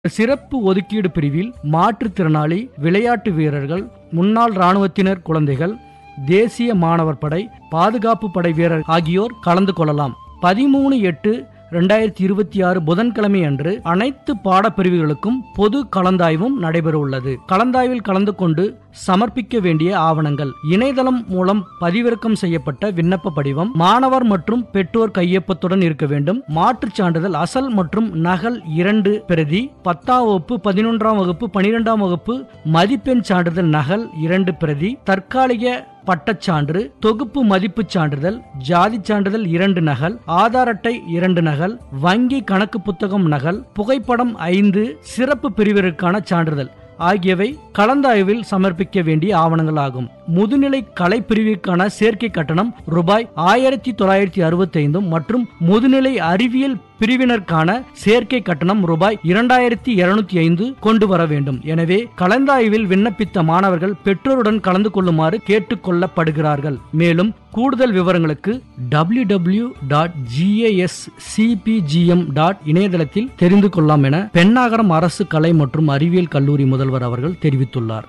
சிறப்பு ஒதுக்கீடு பிரிவில் மாற்றுத்திறனாளி விளையாட்டு வீரர்கள் முன்னாள் இராணுவத்தினர் குழந்தைகள் தேசிய மாணவர் படை பாதுகாப்பு படை வீரர் ஆகியோர் கலந்து கொள்ளலாம் பதிமூணு எட்டு ரெண்டாயிரத்தி இருபத்தி ஆறு புதன்கிழமை அன்று அனைத்து பாடப்பிரிவுகளுக்கும் பொது கலந்தாய்வும் நடைபெற உள்ளது கலந்தாய்வில் கலந்து கொண்டு சமர்ப்பிக்க வேண்டிய ஆவணங்கள் இணையதளம் மூலம் பதிவிறக்கம் செய்யப்பட்ட விண்ணப்ப படிவம் மாணவர் மற்றும் பெற்றோர் கையொப்பத்துடன் இருக்க வேண்டும் மாற்றுச் சான்றிதழ் அசல் மற்றும் நகல் இரண்டு பிரதி பத்தாம் வகுப்பு பதினொன்றாம் வகுப்பு பனிரெண்டாம் வகுப்பு மதிப்பெண் சான்றிதழ் நகல் இரண்டு பிரதி தற்காலிக பட்டச்சான்று தொகுப்பு மதிப்புச் சான்றிதழ் ஜாதி சான்றிதழ் இரண்டு நகல் ஆதார் அட்டை இரண்டு நகல் வங்கி கணக்கு புத்தகம் நகல் புகைப்படம் ஐந்து சிறப்பு பிரிவிற்கான சான்றிதழ் ஆகியவை கலந்தாய்வில் சமர்ப்பிக்க வேண்டிய ஆவணங்கள் ஆகும் முதுநிலை கலை பிரிவிற்கான சேர்க்கை கட்டணம் ரூபாய் ஆயிரத்தி தொள்ளாயிரத்தி அறுபத்தி ஐந்தும் மற்றும் முதுநிலை அறிவியல் பிரிவினருக்கான சேர்க்கை கட்டணம் ரூபாய் இரண்டாயிரத்தி இருநூத்தி ஐந்து கொண்டு வர வேண்டும் எனவே கலந்தாய்வில் விண்ணப்பித்த மாணவர்கள் பெற்றோருடன் கலந்து கொள்ளுமாறு கேட்டுக் கொள்ளப்படுகிறார்கள் மேலும் கூடுதல் விவரங்களுக்கு W W dot GASCPGM dot இணையதளத்தில் தெரிந்து கொள்ளலாம் என பெண்ணாகரம் அரசு கலை மற்றும் அறிவியல் கல்லூரி முதல்வர் அவர்கள் தெரிவித்துள்ளார்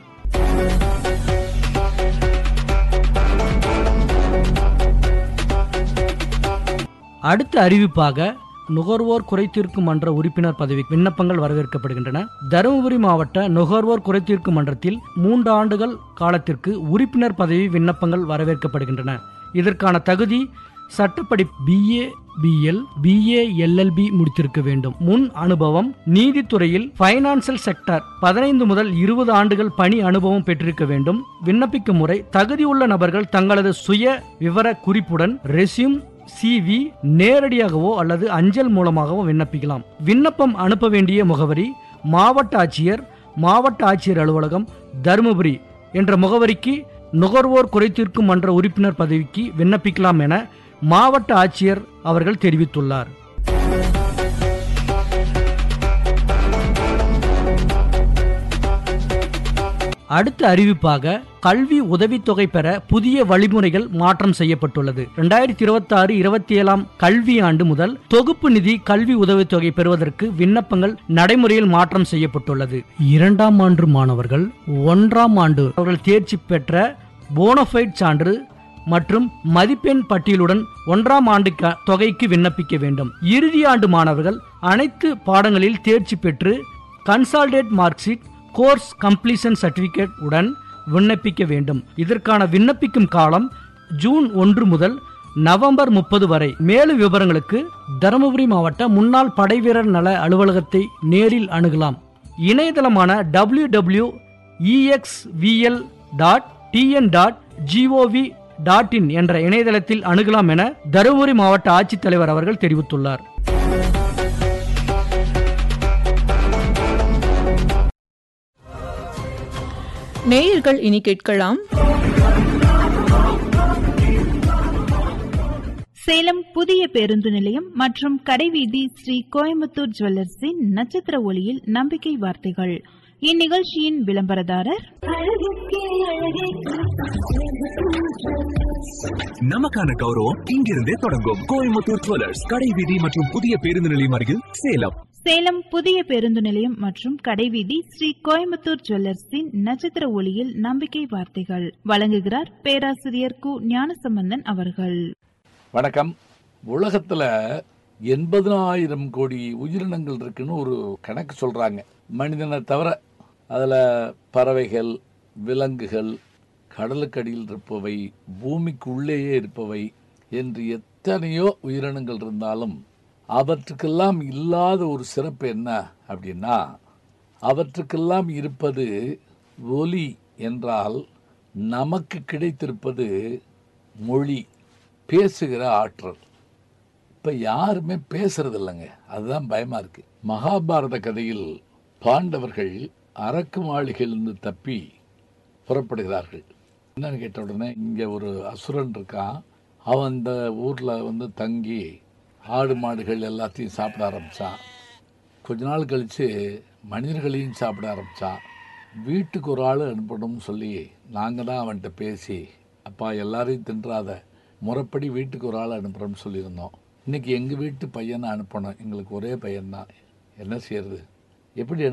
அடுத்த அறிவிப்பாக நுகர்வோர் குறைதீர்க்கும் மன்ற உறுப்பினர் பதவி விண்ணப்பங்கள் வரவேற்கப்படுகின்றன தருமபுரி மாவட்ட நுகர்வோர் குறைதீர்க்கும் மன்றத்தில் மூன்று ஆண்டுகள் காலத்திற்கு உறுப்பினர் பதவி விண்ணப்பங்கள் வரவேற்கப்படுகின்றன இதற்கான தகுதி சட்டப்படி பிஏ பிஎல் பிஏ எல்எல்பி முடித்திருக்க வேண்டும் முன் அனுபவம் நீதித்துறையில் பைனான்சியல் செக்டர் பதினைந்து முதல் இருபது ஆண்டுகள் பணி அனுபவம் பெற்றிருக்க வேண்டும் விண்ணப்பிக்கும் முறை தகுதியுள்ள நபர்கள் தங்களது சுய விவர குறிப்புடன் ரெஸ்யூம் சிவி நேரடியாகவோ அல்லது அஞ்சல் மூலமாகவோ விண்ணப்பிக்கலாம் விண்ணப்பம் அனுப்ப வேண்டிய முகவரி மாவட்ட ஆட்சியர் மாவட்ட ஆட்சியர் அலுவலகம் தருமபுரி என்ற முகவரிக்கு நுகர்வோர் குறைதீர்க்கும் மன்ற உறுப்பினர் பதவிக்கு விண்ணப்பிக்கலாம் என மாவட்ட ஆட்சியர் அவர்கள் தெரிவித்துள்ளார் அடுத்த அறிவிப்பாக கல்வி உதவித்தொகை பெற புதிய வழிமுறைகள் மாற்றம் செய்யப்பட்டுள்ளது இரண்டாயிரத்தி இருபத்தி ஆறு இருபத்தி ஏழாம் கல்வி ஆண்டு முதல் தொகுப்பு நிதி கல்வி உதவித்தொகை பெறுவதற்கு விண்ணப்பங்கள் நடைமுறையில் மாற்றம் செய்யப்பட்டுள்ளது இரண்டாம் ஆண்டு மாணவர்கள் ஒன்றாம் ஆண்டு அவர்கள் தேர்ச்சி பெற்ற போனஃபைட் சான்று மற்றும் மதிப்பெண் பட்டியலுடன் ஒன்றாம் ஆண்டு க- தொகைக்கு விண்ணப்பிக்க வேண்டும் இறுதி ஆண்டு மாணவர்கள் அனைத்து பாடங்களில் தேர்ச்சி பெற்று consolidated mark sheet course completion certificate உடன் விண்ணப்பிக்க வேண்டும் இதற்கான விண்ணப்பிக்கும் காலம் ஜூன் ஒன்று முதல் நவம்பர் முப்பது வரை மேலும் விவரங்களுக்கு தருமபுரி மாவட்ட முன்னாள் படைவீரர் நல அலுவலகத்தை நேரில் அணுகலாம் இணையதளமான W W EXVL dot TN dot GOV dot in என்ற இணையதளத்தில் அணுகலாம் என தருமபுரி மாவட்ட ஆட்சித்தலைவர் அவர்கள் தெரிவித்துள்ளார் நேயர்கள் இனி கேட்கலாம் சேலம் புதிய பேருந்து நிலையம் மற்றும் கடைவீதி ஸ்ரீ கோயம்புத்தூர் ஜுவல்லர்ஸின் நட்சத்திர ஒளியில் நம்பிக்கை வார்த்தைகள் இந்நிகழ்ச்சியின் விளம்பரதாரர் நமக்கான கௌரவம் இங்கிருந்தே தொடங்கும் கோயம்புத்தூர் ஜுவல்லர்ஸ் கடை வீதி மற்றும் புதிய பேருந்து நிலையம் அருகில் சேலம் சேலம் புதிய பேருந்து நிலையம் மற்றும் கடைவீதி ஸ்ரீ கோயம்புத்தூர் ஜுவல்லர்ஸின் நட்சத்திர ஒளியில் நம்பிக்கை வார்த்தைகள் வழங்குகிறார் பேராசிரியர் கு ஞானசம்பந்தன் அவர்கள் வணக்கம் உலகத்தில் எண்பதனாயிரம் கோடி உயிரினங்கள் இருக்குன்னு ஒரு கணக்கு சொல்கிறாங்க மனிதனை தவிர அதில் பறவைகள் விலங்குகள் கடலுக்கடியில் இருப்பவை பூமிக்குள்ளேயே இருப்பவை என்று எத்தனையோ உயிரினங்கள் இருந்தாலும் அவற்றுக்கெல்லாம் இல்லாத ஒரு சிறப்பு என்ன அப்படின்னா அவற்றுக்கெல்லாம் இருப்பது ஒலி என்றால் நமக்கு கிடைத்திருப்பது மொழி பேசுகிற ஆற்றல் இப்போ யாருமே பேசுறது இல்லைங்க அதுதான் பயமா இருக்கு மகாபாரத கதையில் பாண்டவர்கள் அரக்கு மாளிகையிலிருந்து தப்பி புறப்படுகிறார்கள் என்னன்னு கேட்ட உடனே இங்கே ஒரு அசுரன் இருக்கான் அவன் இந்த ஊரில் வந்து தங்கி ஆடு மாடுகள் எல்லாத்தையும் சாப்பிட ஆரம்பித்தான் கொஞ்ச நாள் கழித்து மனிதர்களையும் சாப்பிட ஆரம்பித்தான் வீட்டுக்கு ஒரு ஆள் அனுப்பணும்னு சொல்லி நாங்கள் தான் அவன்கிட்ட பேசி அப்பா எல்லாரையும் தின்றாத முறைப்படி வீட்டுக்கு ஒரு ஆள் அனுப்புகிறோம்னு சொல்லியிருந்தோம் இன்றைக்கி எங்கள் வீட்டு பையனை அனுப்பணும் எங்களுக்கு ஒரே பையன்தான் என்ன செய்யறது எப்படி